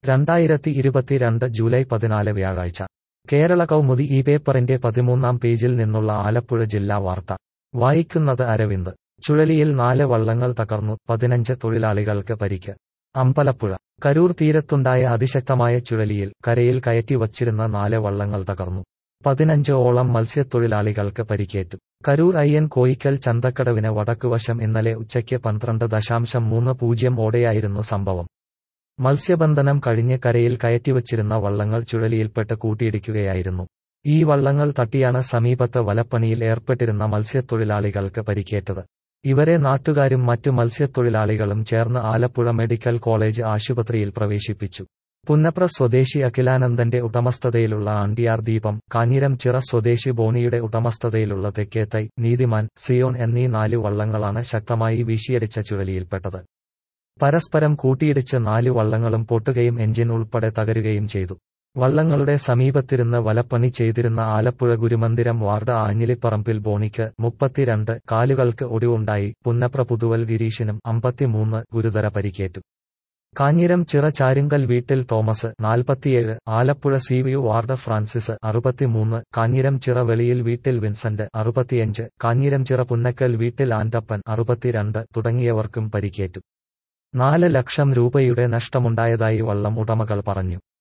രണ്ടായിരത്തി ഇരുപത്തിരണ്ട് ജൂലൈ പതിനാല് വ്യാഴാഴ്ച കേരള കൗമുദി ഈ പേപ്പറിന്റെ പതിമൂന്നാം പേജിൽ നിന്നുള്ള ആലപ്പുഴ ജില്ലാ വാർത്ത വായിക്കുന്നത് അരവിന്ദ് ചുഴലിയിൽ നാല് വള്ളങ്ങൾ തകർന്നു പതിനഞ്ച് തൊഴിലാളികൾക്ക് പരിക്ക് അമ്പലപ്പുഴ കരൂർ തീരത്തുണ്ടായ അതിശക്തമായ ചുഴലിയിൽ കരയിൽ കയറ്റി വച്ചിരുന്ന നാല് വള്ളങ്ങൾ തകർന്നു പതിനഞ്ച് ഓളം മത്സ്യത്തൊഴിലാളികൾക്ക് പരിക്കേറ്റു കരൂർ അയ്യൻ കോയിക്കൽ ചന്തക്കടവിന് വടക്കുവശം ഇന്നലെ ഉച്ചയ്ക്ക് പന്ത്രണ്ട് ദശാംശം മൂന്ന് പൂജ്യം ഓടെയായിരുന്നു സംഭവം മത്സ്യബന്ധനം കഴിഞ്ഞ് കരയിൽ കയറ്റിവച്ചിരുന്ന വള്ളങ്ങൾ ചുഴലിയിൽപ്പെട്ട് കൂട്ടിയിടിക്കുകയായിരുന്നു ഈ വള്ളങ്ങൾ തട്ടിയാണ് സമീപത്ത് വലപ്പണിയിൽ ഏർപ്പെട്ടിരുന്ന മത്സ്യത്തൊഴിലാളികൾക്ക് പരിക്കേറ്റത് ഇവരെ നാട്ടുകാരും മറ്റു മത്സ്യത്തൊഴിലാളികളും ചേർന്ന് ആലപ്പുഴ മെഡിക്കൽ കോളേജ് ആശുപത്രിയിൽ പ്രവേശിപ്പിച്ചു പുന്നപ്ര സ്വദേശി അഖിലാനന്ദന്റെ ഉടമസ്ഥതയിലുള്ള ആണ്ടിയാർ ദീപം കാഞ്ഞിരം ചിറ സ്വദേശി ബോണിയുടെ ഉടമസ്ഥതയിലുള്ള തെക്കേത്തൈ നീതിമാൻ സിയോൺ എന്നീ നാല് വള്ളങ്ങളാണ് ശക്തമായി വീശിയടിച്ച ചുഴലിയിൽപ്പെട്ടത് പരസ്പരം കൂട്ടിയിടിച്ച് നാല് വള്ളങ്ങളും പൊട്ടുകയും എഞ്ചിൻ ഉൾപ്പെടെ തകരുകയും ചെയ്തു വള്ളങ്ങളുടെ സമീപത്തിരുന്ന് വലപ്പണി ചെയ്തിരുന്ന ആലപ്പുഴ ഗുരുമന്ദിരം വാർഡ് ആഞ്ഞിലിപ്പറമ്പിൽ ബോണിക്ക് മുപ്പത്തിരണ്ട് കാലുകൾക്ക് ഒടിവുണ്ടായി പുന്നപ്ര പുതുവൽ ഗിരീഷിനും അമ്പത്തിമൂന്ന് ഗുരുതര പരിക്കേറ്റു കാഞ്ഞിരം ചിറ ചാരുങ്കൽ വീട്ടിൽ തോമസ് നാൽപ്പത്തിയേഴ് ആലപ്പുഴ സിവിയു വാർഡ് ഫ്രാൻസിസ് അറുപത്തിമൂന്ന് കാഞ്ഞിരം ചിറ വെളിയിൽ വീട്ടിൽ വിൻസെന്റ് അറുപത്തിയഞ്ച് കാഞ്ഞിരം ചിറ പുന്നക്കൽ വീട്ടിൽ ആന്റപ്പൻ അറുപത്തിരണ്ട് തുടങ്ങിയവർക്കും പരിക്കേറ്റു നാല് ലക്ഷം രൂപയുടെ നഷ്ടമുണ്ടായതായി വള്ളം ഉടമകൾ പറഞ്ഞു